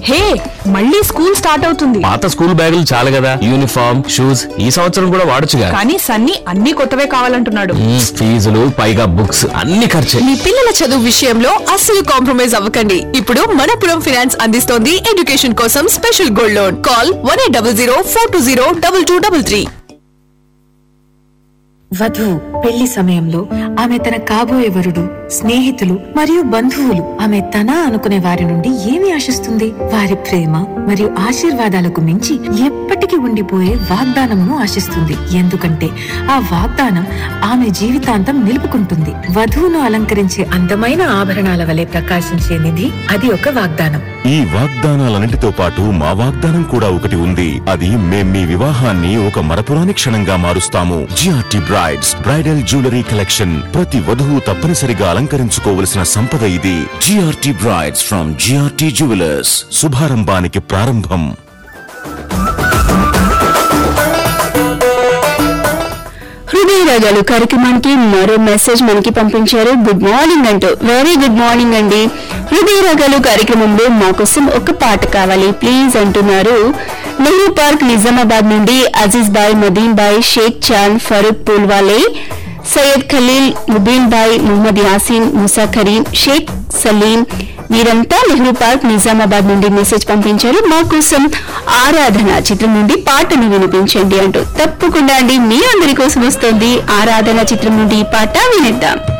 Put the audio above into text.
హే మళ్ళీ school start అవుతుంది పాత స్కూల్ బ్యాగులు చాలు కదా యూనిఫామ్ షూస్ ఈ సంవత్సరం కూడా వాడొచ్చుగా కానీ సన్నీ అన్ని కొత్తవే కావాలంటున్నాడు మ్మ్, ఫీజులు పైగా బుక్స్ అన్ని ఖర్చే మీ పిల్లల చదువు విషయంలో అస్సలు కాంప్రమైజ్ అవ్వకండి ఇప్పుడు మనపురం ఫైనాన్స్ అందిస్తోంది ఎడ్యుకేషన్ కోసం special gold loan call one eight double zero four two zero double two double three వధువు పెళ్లి సమయంలో ఆమె తన కాబోయే వరుడు స్నేహితులు మరియు బంధువులు ఆమె తన అనుకునే వారి నుండి ఏమి ఆశిస్తుంది వారి ప్రేమ మరియు ఆశీర్వాదాలకు మించి ఎప్పటికీ ఉండిపోయే వాగ్దానమును ఆశిస్తుంది ఎందుకంటే ఆ వాగ్దానం ఆమె జీవితాంతం నిలుపుకుంటుంది వధువును అలంకరించే అందమైన ఆభరణాల వలె ప్రకాశించే నిధి అది ఒక వాగ్దానం ఈ వాగ్దానాలన్నిటితో పాటు మా వాగ్దానం కూడా ఒకటి ఉంది అది మేం మీ వివాహాన్ని ఒక మరపురాని క్షణంగా మారుస్తాము GRT brides bridal jewellery collection ప్రతి వధువు తప్పనిసరిగా అలంకరించుకోవలసిన సంపద ఇది GRT brides from GRT jewellers శుభారంభానికి ప్రారంభం హృదయ రాగాలు కార్యక్రమానికి మరో మెసేజ్ మనకి పంపించారు గుడ్ మార్నింగ్ అంటూ వెరీ గుడ్ మార్నింగ్ అండి హృదయ రాగాలు కార్యక్రమంలో మా కోసం ఒక పాట కావాలి ప్లీజ్ అంటున్నారు నెహ్రూ పార్క్ నిజామాబాద్ నుండి అజీజ్ బాయ్ మదీన్ బాయ్ షేక్ చాంద్ ఫరూక్ పూల్వాలే సయ్యద్ ఖలీల్ ముబీన్ బాయ్ ముహమ్మద్ యాసీన్ ముసా కరీం షేక్ సలీం వీరంతా నెహ్రూ పార్క్ నిజామాబాద్ నుండి మెసేజ్ పంపించారు మా కోసం ఆరాధన చిత్రం నుండి పాటను వినిపించండి అంటూ తప్పకుండా అండి మీ అందరి కోసం వస్తుంది ఆరాధన చిత్రం నుండి ఈ పాట వినిద్దాం